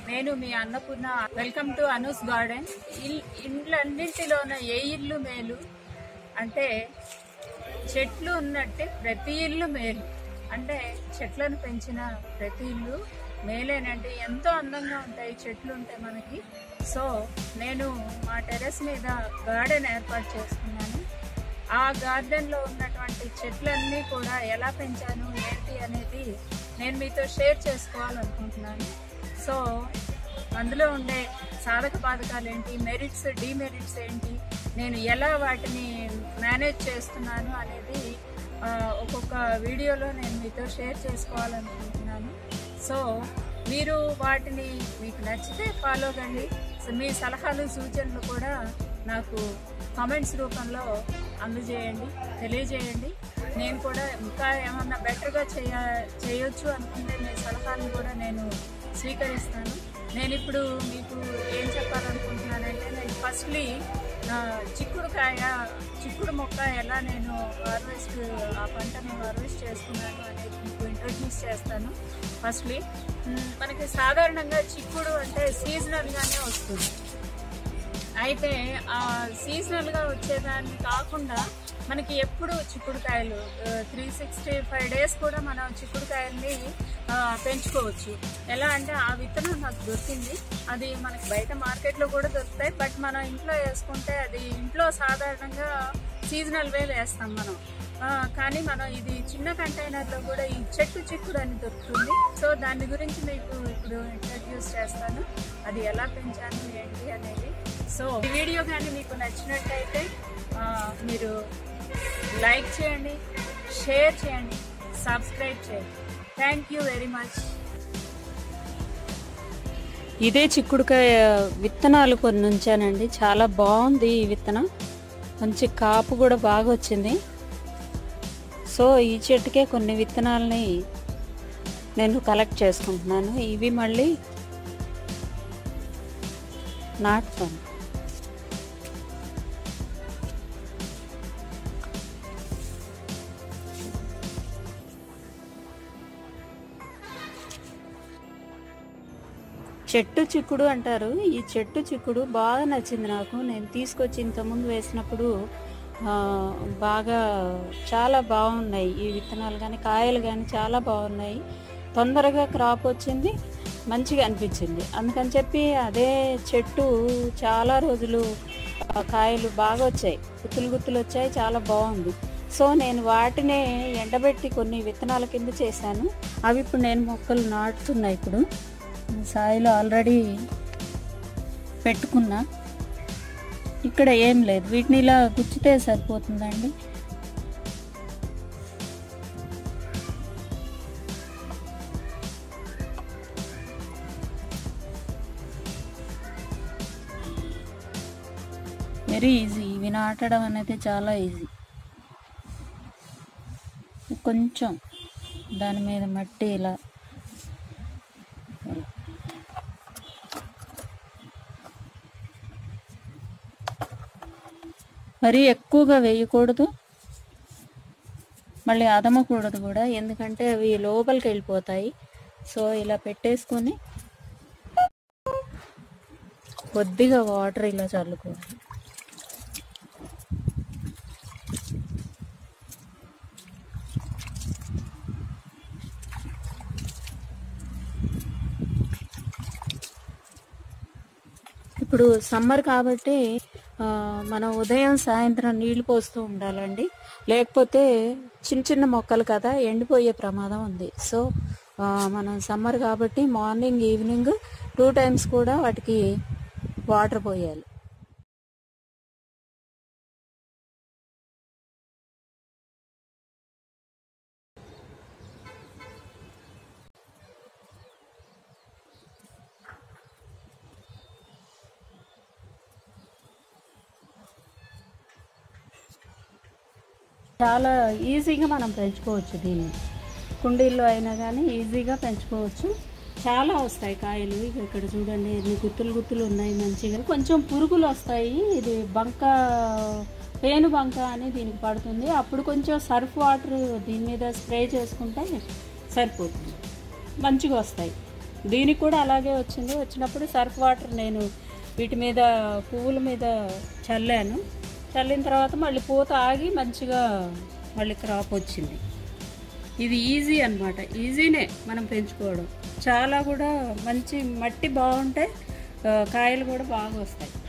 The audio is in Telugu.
నేను మీ Annapurna welcome to Anu's garden ఇల్- ఇండ్లన్నింటిలోన ఏ ఇల్లు మేలు అంటే చెట్లు ఉన్నట్టే ప్రతి ఇల్లు మేలు అంటే చెట్లను పెంచిన ప్రతి ఇల్లు మేలేనండి ఎంతో అందంగా ఉంటాయి చెట్లు ఉంటాయి మనకి సో నేను మా టెర్రస్ మీద గార్డెన్ ఏర్పాటు చేసుకున్నాను ఆ గార్డెన్లో ఉన్నటువంటి చెట్లన్నీ కూడా ఎలా పెంచాను ఏంటి అనేది నేను మీతో షేర్ చేసుకోవాలనుకుంటున్నాను సో అందులో ఉండే సాధక బాధకాలు ఏంటి మెరిట్స్ డిమెరిట్స్ ఏంటి నేను ఎలా వాటిని మేనేజ్ చేస్తున్నాను అనేది ఆ, ఒక్కొక్క వీడియోలో నేను మీతో షేర్ చేసుకోవాలనుకుంటున్నాను సో మీరు వాటిని మీకు నచ్చితే ఫాలో కండి సో మీ సలహాలు సూచనలు కూడా నాకు కామెంట్స్ రూపంలో అందజేయండి తెలియజేయండి నేను కూడా ఇంకా ఏమన్నా బెటర్గా చేయ చేయొచ్చు అనుకుంటే మీ సలహాలను కూడా నేను స్వీకరిస్తాను నేను ఇప్పుడు మీకు ఏం చెప్పాలనుకుంటున్నానంటే నేను ఫస్ట్లీ చిక్కుడుకాయ చిక్కుడు మొక్క ఎలా నేను హార్వెస్ట్ ఆ పంటను హార్వెస్ట్ చేసుకున్నాను అనేది మీకు ఇంట్రడ్యూస్ చేస్తాను ఫస్ట్లీ మనకి సాధారణంగా చిక్కుడు అంటే సీజనల్గానే వస్తుంది అయితే ఆ సీజనల్గా వచ్చేదాన్ని కాకుండా మనకి ఎప్పుడు చిక్కుడుకాయలు త్రీ సిక్స్టీ ఫైవ్ డేస్ కూడా మనం చిక్కుడుకాయల్ని ఆ, పెంచుకోవచ్చు ఎలా అంటే ఆ విత్తనం నాకు దొరికింది అది మనకి బయట మార్కెట్లో కూడా దొరుకుతాయి బట్ మనం ఇంట్లో వేసుకుంటే అది ఇంట్లో సాధారణంగా సీజనల్ వే వేస్తాం మనం ఆ, కానీ మనం ఇది చిన్న కంటైనర్లో కూడా ఈ చెట్టు చిక్కుడు అని దొరుకుతుంది సో దాని గురించి మీకు ఇప్పుడు ఇంట్రడ్యూస్ చేస్తాను అది ఎలా పెంచాను ఏంటి అనేది సో ఈ వీడియో కానీ మీకు నచ్చినట్టయితే ఆ, మీరు లైక్ చేయండి షేర్ చేయండి సబ్స్క్రైబ్ చేయండి థ్యాంక్ యూ వెరీ మచ్ ఇదే చిక్కుడుకాయ విత్తనాలు కొన్ని ఉంచానండి చాలా బాగుంది ఈ విత్తనం మంచి కాపు కూడా బాగా వచ్చింది సో ఈ చెట్టుకే కొన్ని విత్తనాలని నేను కలెక్ట్ చేసుకుంటున్నాను ఇవి మళ్ళీ నాటుతాను చెట్టు చిక్కుడు అంటారు ఈ చెట్టు చిక్కుడు బాగా నచ్చింది నాకు నేను తీసుకొచ్చి ఇంతకుముందు వేసినప్పుడు ఆ, బాగా చాలా బాగున్నాయి ఈ విత్తనాలు కానీ కాయలు కానీ చాలా బాగున్నాయి తొందరగా క్రాప్ వచ్చింది మంచిగా అనిపించింది అందుకని చెప్పి అదే చెట్టు చాలా రోజులు ఆ, కాయలు బాగా వచ్చాయి గుత్తులు గుత్తులు వచ్చాయి చాలా బాగుంది సో నేను వాటినే ఎండబెట్టి కొన్ని విత్తనాల కింద చేశాను అవి ఇప్పుడు నేను మొక్కలు నాటుతున్నాయి ఇప్పుడు సాయిలో ఆల్రెడీ పెట్టుకున్నా ఇక్కడ ఏం లేదు వీటిని ఇలా గుచ్చితే సరిపోతుందండి వెరీ ఈజీ ఇవి నాటడం అనేది చాలా ఈజీ కొంచెం దాని మీద మట్టి ఇలా మరీ ఎక్కువగా వేయకూడదు మళ్ళీ అదమకూడదు కూడా ఎందుకంటే అవి లోపలికి వెళ్ళిపోతాయి సో ఇలా పెట్టేసుకొని కొద్దిగా వాటర్ ఇలా చల్లుకోవాలి ఇప్పుడు సమ్మర్ కాబట్టి ఆ, మనం ఉదయం సాయంత్రం నీళ్లు పోస్తూ ఉండాలండి లేకపోతే చిన్న చిన్న మొక్కలు కదా ఎండిపోయే ప్రమాదం ఉంది సో ఆ, మనం సమ్మర్ కాబట్టి మార్నింగ్ ఈవినింగ్ టూ టైమ్స్ కూడా వాటికి వాటర్ పోయాలి చాలా ఈజీగా మనం పెంచుకోవచ్చు దీన్ని కుండీల్లో అయినా కానీ ఈజీగా పెంచుకోవచ్చు చాలా వస్తాయి కాయలు ఇక ఇక్కడ చూడండి ఎన్ని గుత్తులు గుత్తులు ఉన్నాయి మంచిగా కొంచెం పురుగులు వస్తాయి ఇది బంక పేను బంక అని దీనికి పడుతుంది అప్పుడు కొంచెం సర్ఫ్ వాటర్ దీని మీద స్ప్రే చేసుకుంటే సరిపోతుంది మంచిగా వస్తాయి దీనికి కూడా అలాగే వచ్చింది వచ్చినప్పుడు సర్ఫ్ వాటర్ నేను వీటి మీద పువ్వుల మీద చల్లాను చల్లిన తర్వాత మళ్ళీ పూత ఆగి మంచిగా మళ్ళీ క్రాప్ వచ్చింది ఇది ఈజీ అన్నమాట ఈజీనే మనం పెంచుకోవడం చాలా కూడా మంచి మట్టి బాగుంటే ఆ, కాయలు కూడా బాగా వస్తాయి